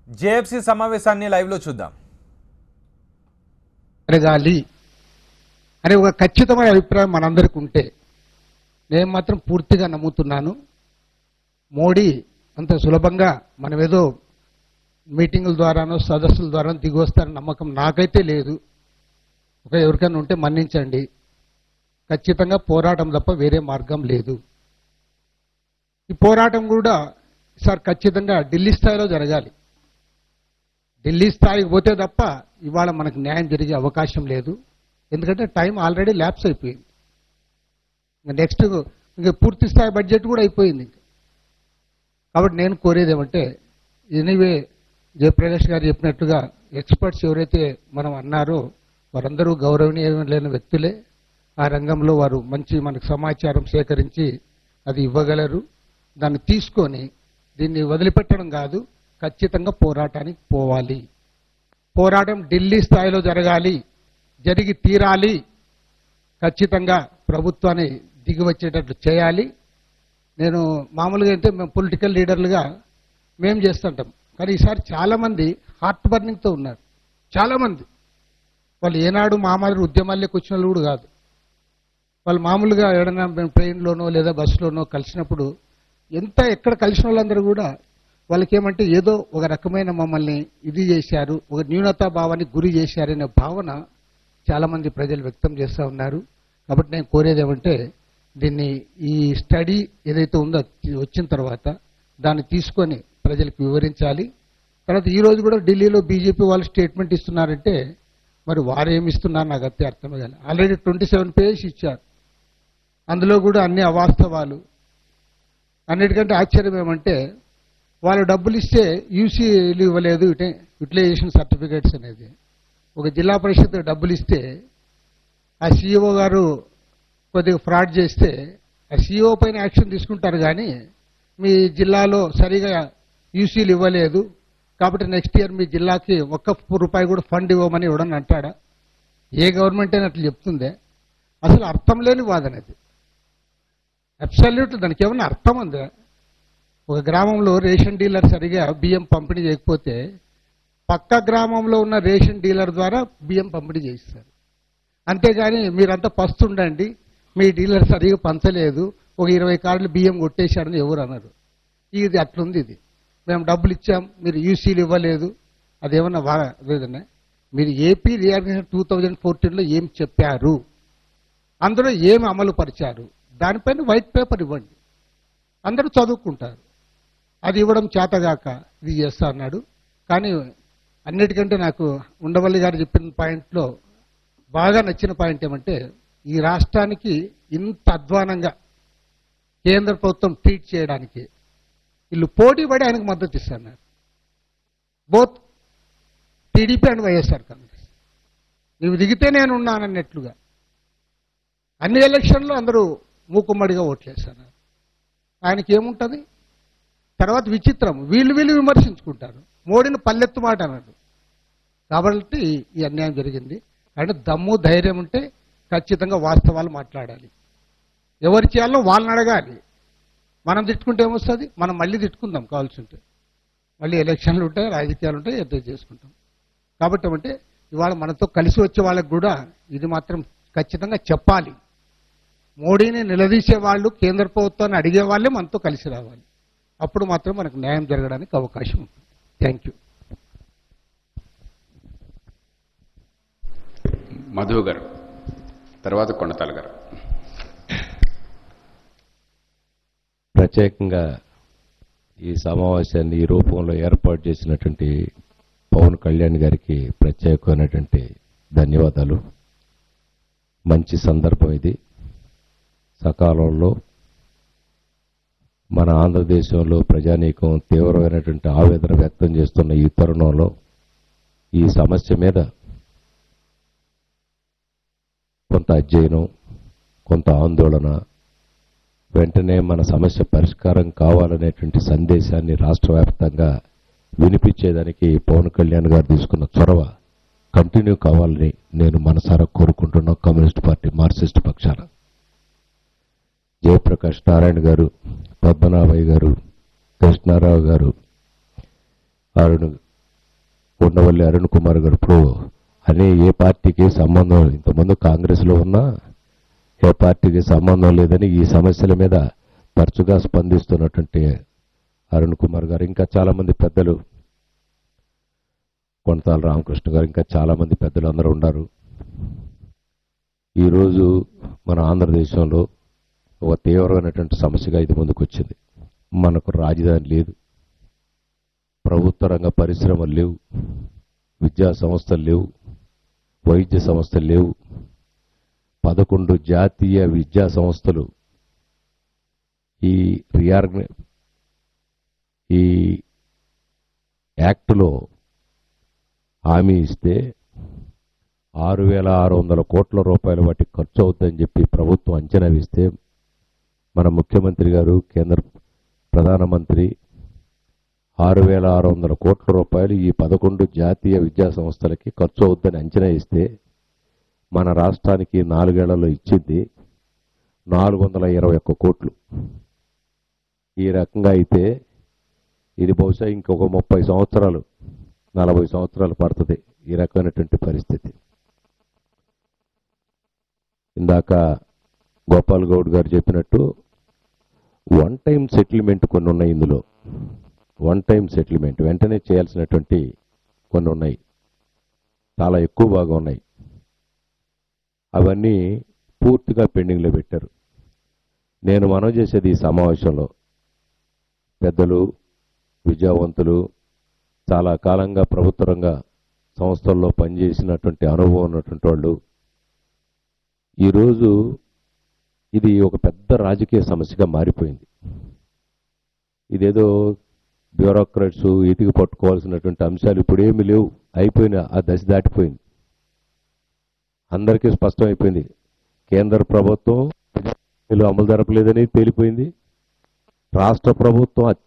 JFC సమావేశాన్ని లైవ్లో చూద్దాం జరగాలి అనే ఒక ఖచ్చితమైన అభిప్రాయం మనందరికీ ఉంటే నేను మాత్రం పూర్తిగా నమ్ముతున్నాను మోడీ అంత సులభంగా మనం ఏదో మీటింగుల ద్వారానో సదస్సుల ద్వారానో దిగి వస్తారని నమ్మకం నాకైతే లేదు ఒక ఎవరికైనా ఉంటే మన్నించండి ఖచ్చితంగా పోరాటం తప్ప వేరే మార్గం లేదు ఈ పోరాటం కూడా సార్ ఖచ్చితంగా ఢిల్లీ స్థాయిలో జరగాలి ఢిల్లీ స్థాయికి పోతే తప్ప ఇవాళ మనకు న్యాయం జరిగే అవకాశం లేదు ఎందుకంటే టైం ఆల్రెడీ ల్యాప్స్ అయిపోయింది ఇంకా నెక్స్ట్ ఇంకా పూర్తి స్థాయి బడ్జెట్ కూడా అయిపోయింది ఇంకా కాబట్టి నేను కోరేది ఏమంటే ఎనీవే జయప్రకాష్ గారు చెప్పినట్టుగా ఎక్స్పర్ట్స్ ఎవరైతే మనం అన్నారో వారందరూ గౌరవనీయమైన వ్యక్తులే ఆ రంగంలో వారు మంచి మనకు సమాచారం సేకరించి అది ఇవ్వగలరు దాన్ని తీసుకొని దీన్ని వదిలిపెట్టడం కాదు ఖచ్చితంగా పోరాటానికి పోవాలి పోరాటం ఢిల్లీ స్థాయిలో జరగాలి జరిగి తీరాలి ఖచ్చితంగా ప్రభుత్వాన్ని దిగి వచ్చేటట్లు చేయాలి నేను మామూలుగా అయితే మేము పొలిటికల్ లీడర్లుగా మేము చేస్తుంటాం కానీ ఈసారి చాలామంది హార్ట్ బర్నింగ్తో ఉన్నారు చాలామంది వాళ్ళు ఏనాడు మా మాదిరి ఉద్యమాల్లోకి వచ్చిన వాళ్ళు కూడా కాదు వాళ్ళు మామూలుగా ఏడైనా మేము ట్రైన్లోనో లేదా బస్సులోనో కలిసినప్పుడు ఎంత ఎక్కడ కలిసిన వాళ్ళందరూ కూడా వాళ్ళకి ఏమంటే ఏదో ఒక రకమైన మమ్మల్ని ఇది చేశారు ఒక న్యూనతా భావానికి గురి చేశారనే భావన చాలా మంది ప్రజలు వ్యక్తం చేస్తూ ఉన్నారు కాబట్టి నేను కోరేది ఏమంటే దీన్ని ఈ స్టడీ ఏదైతే ఉందో అది వచ్చిన తర్వాత దాన్ని తీసుకొని ప్రజలకు వివరించాలి తర్వాత ఈ రోజు కూడా ఢిల్లీలో బీజేపీ వాళ్ళు స్టేట్మెంట్ ఇస్తున్నారంటే మరి వారు ఏమి ఇస్తున్నారు నాకు అత్తే అర్థమే కాదు ఆల్రెడీ ట్వంటీ సెవెన్ పేజెస్ ఇచ్చారు అందులో కూడా అన్ని అవాస్తవాలు అన్నిటికంటే ఆశ్చర్యం ఏమంటే వాళ్ళు డబ్బులు ఇస్తే యూసీలు ఇవ్వలేదు ఇటే యూటిలైజేషన్ సర్టిఫికేట్స్ అనేది ఒక జిల్లా పరిషత్ డబ్బులు ఇస్తే ఆ సీఈఓ గారు కొద్దిగా ఫ్రాడ్ చేస్తే ఆ సీఈఓ పైన యాక్షన్ తీసుకుంటారు కానీ మీ జిల్లాలో సరిగా యూసీలు ఇవ్వలేదు కాబట్టి నెక్స్ట్ ఇయర్ మీ జిల్లాకి ఒక్క రూపాయి కూడా ఫండ్ ఇవ్వమని ఇవ్వడని అంటాడా ఏ గవర్నమెంట్ అయినా అట్లా చెప్తుందే అసలు అర్థం లేని వాదన అది అబ్సల్యూట్ దానికి ఏమన్నా అర్థం ఉందా ఒక గ్రామంలో రేషన్ డీలర్ సరిగా బియ్యం పంపిణీ చేయకపోతే పక్క గ్రామంలో ఉన్న రేషన్ డీలర్ ద్వారా బియ్యం పంపిణీ చేయిస్తారు అంతేగాని మీరంతా పస్తుండండి మీ డీలర్ సరిగా పంచలేదు ఒక ఇరవై కార్డులు బియ్యం కొట్టేశారని ఎవరు అన్నారు ఇది అట్లుంది ఇది మేము డబ్బులు ఇచ్చాం మీరు యూసీలు ఇవ్వలేదు అదేమన్నా వా లేదన్నా మీరు ఏపీ రియాగ్నేషన్ టూ థౌజండ్ ఫోర్టీన్లో ఏం చెప్పారు అందులో ఏమి అమలు పరిచారు దానిపైన వైట్ పేపర్ ఇవ్వండి అందరూ చదువుకుంటారు అది ఇవ్వడం చేతగాక ఇది చేస్తా అన్నాడు కానీ అన్నిటికంటే నాకు ఉండవల్లి గారు చెప్పిన పాయింట్లో బాగా నచ్చిన పాయింట్ ఏమంటే ఈ రాష్ట్రానికి ఇంత అధ్వానంగా కేంద్ర ప్రభుత్వం ట్రీట్ చేయడానికి వీళ్ళు పోటీ పడి ఆయనకు మద్దతు ఇస్తున్నారు both TDP and YSR Congress నీవు దిగితే నేను ఉన్నానన్నట్లుగా అన్ని ఎలక్షన్లో అందరూ మూకుమ్మడిగా ఓట్లేస్తున్నారు ఆయనకి ఏముంటుంది తర్వాత విచిత్రం వీళ్ళు వీళ్ళు విమర్శించుకుంటారు మోడీని పల్లెత్తు మాట అన్నాడు కాబట్టి ఈ అన్యాయం జరిగింది అంటే దమ్ము ధైర్యం ఉంటే ఖచ్చితంగా వాస్తవాలు మాట్లాడాలి ఎవరు చేయాలో వాళ్ళని అడగాలి మనం తిట్టుకుంటే ఏమొస్తుంది మనం మళ్ళీ తిట్టుకుందాం కావాల్సి ఉంటే మళ్ళీ ఎలక్షన్లు ఉంటాయి రాజకీయాలు ఉంటాయి ఎదురు చేసుకుంటాం కాబట్టి ఏమంటే ఇవాళ మనతో కలిసి వచ్చే వాళ్ళకి కూడా ఇది మాత్రం ఖచ్చితంగా చెప్పాలి మోడీని నిలదీసే వాళ్ళు కేంద్ర ప్రభుత్వాన్ని అడిగే వాళ్ళే మనతో కలిసి రావాలి అప్పుడు మాత్రం మనకు న్యాయం జరగడానికి అవకాశం ఉంటుంది థ్యాంక్ యూ మధు గారు తర్వాత కొండతాల గారు ప్రత్యేకంగా ఈ సమావేశాన్ని ఈ రూపంలో ఏర్పాటు చేసినటువంటి పవన్ కళ్యాణ్ గారికి ప్రత్యేకమైనటువంటి ధన్యవాదాలు మంచి సందర్భం ఇది సకాలంలో మన ఆంధ్రదేశంలో ప్రజానీకం తీవ్రమైనటువంటి ఆవేదన వ్యక్తం చేస్తున్న ఈ తరుణంలో ఈ సమస్య మీద కొంత అధ్యయనం కొంత ఆందోళన వెంటనే మన సమస్య పరిష్కారం కావాలనేటువంటి సందేశాన్ని రాష్ట్ర వ్యాప్తంగా వినిపించేదానికి పవన్ కళ్యాణ్ గారు తీసుకున్న చొరవ కంటిన్యూ కావాలని నేను మనసారా కోరుకుంటున్నా కమ్యూనిస్ట్ పార్టీ మార్క్సిస్ట్ పక్షాన జయప్రకాష్ నారాయణ గారు పద్మనాభయ్య గారు కృష్ణారావు గారు అరుణ్ ఉండవల్లి అరుణ్ కుమార్ గారు ఇప్పుడు అనే ఏ పార్టీకి సంబంధం ఇంతకుముందు కాంగ్రెస్లో ఉన్నా ఏ పార్టీకి సంబంధం లేదని ఈ సమస్యల మీద తరచుగా స్పందిస్తున్నటువంటి అరుణ్ కుమార్ గారు ఇంకా చాలా మంది పెద్దలు కొనతాల రామకృష్ణ గారు ఇంకా చాలా మంది పెద్దలు అందరూ ఉన్నారు ఈరోజు మన ఆంధ్రదేశంలో ఒక తీవ్రమైనటువంటి సమస్యగా ఇది ముందుకు వచ్చింది మనకు రాజధాని లేదు ప్రభుత్వ రంగ పరిశ్రమలు లేవు విద్యా సంస్థలు లేవు వైద్య సంస్థలు లేవు పదకొండు జాతీయ విద్యా సంస్థలు ఈ రియార్గ ఈ యాక్ట్లో హామీ ఇస్తే ఆరు వేల ఆరు వందల కోట్ల రూపాయల వాటికి ఖర్చు అవుతుందని చెప్పి ప్రభుత్వం అంచనా వేస్తే మన ముఖ్యమంత్రి గారు కేంద్ర ప్రధానమంత్రి ఆరు వేల ఆరు వందల కోట్ల రూపాయలు ఈ పదకొండు జాతీయ విద్యా సంస్థలకి ఖర్చు అవుద్దని అంచనా ఇస్తే మన రాష్ట్రానికి నాలుగేళ్లలో ఇచ్చింది నాలుగు వందల ఇరవై ఒక్క కోట్లు ఈ రకంగా అయితే ఇది బహుశా ఇంకొక ముప్పై సంవత్సరాలు నలభై సంవత్సరాలు పడుతుంది ఈ రకమైనటువంటి పరిస్థితి ఇందాక గోపాల్ గౌడ్ గారు చెప్పినట్టు వన్ టైం సెటిల్మెంట్ కొన్ని ఉన్నాయి ఇందులో వన్ టైం సెటిల్మెంట్ వెంటనే చేయాల్సినటువంటి కొన్ని ఉన్నాయి చాలా ఎక్కువ బాగా ఉన్నాయి అవన్నీ పూర్తిగా పెండింగ్లో పెట్టారు నేను మనవి చేసేది ఈ సమావేశంలో పెద్దలు విద్యావంతులు చాలా కాలంగా ప్రభుత్వ రంగ సంస్థల్లో పనిచేసినటువంటి అనుభవం ఉన్నటువంటి వాళ్ళు ఈరోజు ఇది ఒక పెద్ద రాజకీయ సమస్యగా మారిపోయింది ఇదేదో బ్యూరోక్రాట్స్ ఎతికి పట్టుకోవాల్సినటువంటి అంశాలు ఇప్పుడు ఏమీ లేవు అయిపోయిన ఆ దశ దాటిపోయింది అందరికీ స్పష్టమైపోయింది కేంద్ర ప్రభుత్వం వీళ్ళు అమలు జరపలేదని తేలిపోయింది రాష్ట్ర ప్రభుత్వం అత్-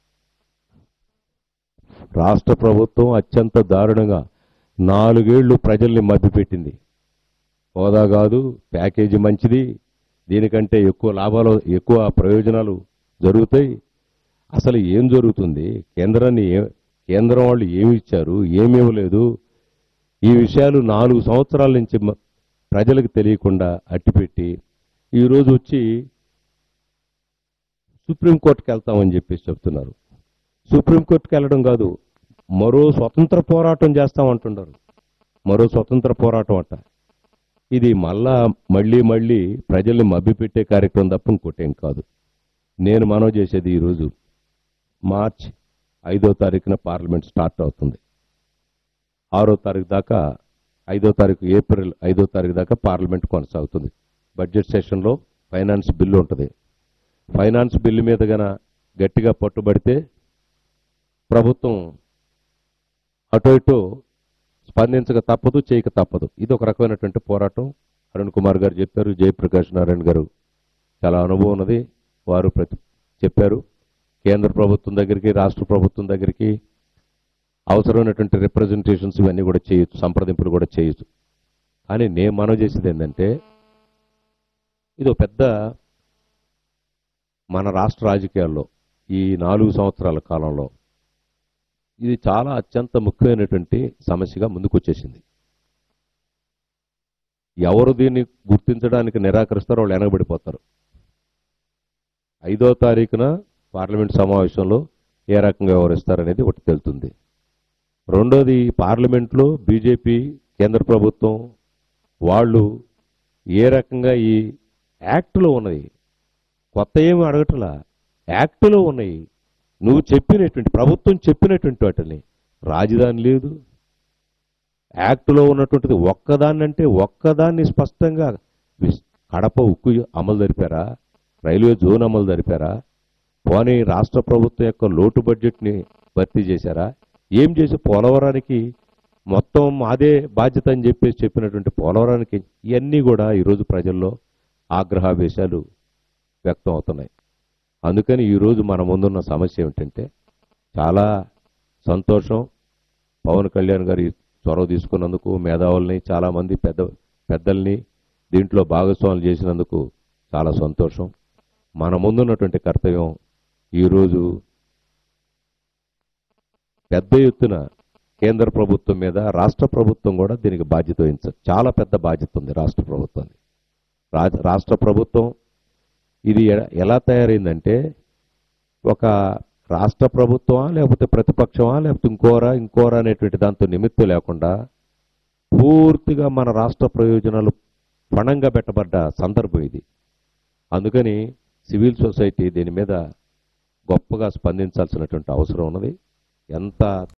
రాష్ట్ర ప్రభుత్వం అత్యంత దారుణంగా నాలుగేళ్లు ప్రజల్ని మభ్యపెట్టింది హోదా కాదు ప్యాకేజీ మంచిది దీనికంటే ఎక్కువ లాభాలు ఎక్కువ ప్రయోజనాలు జరుగుతాయి అసలు ఏం జరుగుతుంది కేంద్రాన్ని ఏ- కేంద్రం వాళ్ళు ఏమి ఇచ్చారు ఏమి ఇవ్వలేదు ఈ విషయాలు నాలుగు సంవత్సరాల నుంచి మ- ప్రజలకు తెలియకుండా అట్టిపెట్టి ఈరోజు వచ్చి సుప్రీంకోర్టుకి వెళ్తామని చెప్పేసి చెప్తున్నారు సుప్రీంకోర్టుకి వెళ్ళడం కాదు మరో స్వతంత్ర పోరాటం చేస్తామంటున్నారు మరో స్వతంత్ర పోరాటం అట ఇది మళ్ళా మళ్ళీ మళ్ళీ ప్రజల్ని మభ్యపెట్టే కార్యక్రమం తప్ప ఇంకోటేం కాదు నేను మనవి చేసేది ఈరోజు మార్చ్ ఐదో తారీఖున పార్లమెంట్ స్టార్ట్ అవుతుంది ఆరో తారీఖు దాకా ఐదో తారీఖు ఏప్రిల్ ఐదో తారీఖు దాకా పార్లమెంట్ కొనసాగుతుంది బడ్జెట్ సెషన్లో ఫైనాన్స్ బిల్లు ఉంటుంది ఫైనాన్స్ బిల్లు మీద గన గట్టిగా పట్టుబడితే ప్రభుత్వం అటు ఇటు స్పందించక తప్పదు చేయక తప్పదు ఇది ఒక రకమైనటువంటి పోరాటం అరుణ్ కుమార్ గారు చెప్పారు జయప్రకాష్ నారాయణ గారు చాలా అనుభవం ఉన్నది వారు ప్రతి చెప్పారు కేంద్ర ప్రభుత్వం దగ్గరికి రాష్ట్ర ప్రభుత్వం దగ్గరికి అవసరమైనటువంటి రిప్రజెంటేషన్స్ ఇవన్నీ కూడా చేయొచ్చు సంప్రదింపులు కూడా చేయొచ్చు కానీ నేను మనవి చేసేది ఏంటంటే ఇది ఒక పెద్ద మన రాష్ట్ర రాజకీయాల్లో ఈ నాలుగు సంవత్సరాల కాలంలో ఇది చాలా అత్యంత ముఖ్యమైనటువంటి సమస్యగా ముందుకు వచ్చేసింది ఎవరు దీన్ని గుర్తించడానికి నిరాకరిస్తారో వాళ్ళు వెనకబడిపోతారు ఐదో తారీఖున పార్లమెంట్ సమావేశంలో ఏ రకంగా వ్యవహరిస్తారనేది ఒకటి తెలుస్తుంది రెండోది పార్లమెంట్లో బీజేపీ కేంద్ర ప్రభుత్వం వాళ్ళు ఏ రకంగా ఈ యాక్ట్లో ఉన్నది కొత్త ఏమి అడగటలా యాక్ట్లో ఉన్నాయి నువ్వు చెప్పినటువంటి ప్రభుత్వం చెప్పినటువంటి వాటిని రాజధాని లేదు యాక్ట్లో ఉన్నటువంటిది ఒక్కదాన్నంటే ఒక్కదాన్ని స్పష్టంగా విస్- కడప ఉక్కు అమలు జరిపారా రైల్వే జోన్ అమలు జరిపారా పోనీ రాష్ట్ర ప్రభుత్వం యొక్క లోటు బడ్జెట్ని భర్తీ చేశారా ఏం చేసి పోలవరానికి మొత్తం మాదే బాధ్యత అని చెప్పేసి చెప్పినటువంటి పోలవరానికి ఇవన్నీ కూడా ఈరోజు ప్రజల్లో ఆగ్రహావేశాలు వ్యక్తం అవుతున్నాయి అందుకని ఈరోజు మన ముందున్న సమస్య ఏమిటంటే చాలా సంతోషం పవన్ కళ్యాణ్ గారి చొరవ తీసుకున్నందుకు మేధావుల్ని చాలామంది పెద్ద పెద్దల్ని దీంట్లో భాగస్వాములు చేసినందుకు చాలా సంతోషం మన ముందున్నటువంటి కర్తవ్యం ఈరోజు పెద్ద ఎత్తున కేంద్ర ప్రభుత్వం మీద రాష్ట్ర ప్రభుత్వం కూడా దీనికి బాధ్యత వహించదు చాలా పెద్ద బాధ్యత ఉంది రాష్ట్ర ప్రభుత్వానికి రా- రాష్ట్ర ప్రభుత్వం ఇది ఎ- ఎలా తయారైందంటే ఒక రాష్ట్ర ప్రభుత్వమా లేకపోతే ప్రతిపక్షమా లేకపోతే ఇంకోరా ఇంకోరా అనేటువంటి దాంతో నిమిత్తం లేకుండా పూర్తిగా మన రాష్ట్ర ప్రయోజనాలు పణంగా పెట్టబడ్డ సందర్భం ఇది అందుకని సివిల్ సొసైటీ దీని మీద గొప్పగా స్పందించాల్సినటువంటి అవసరం ఉన్నది ఎంత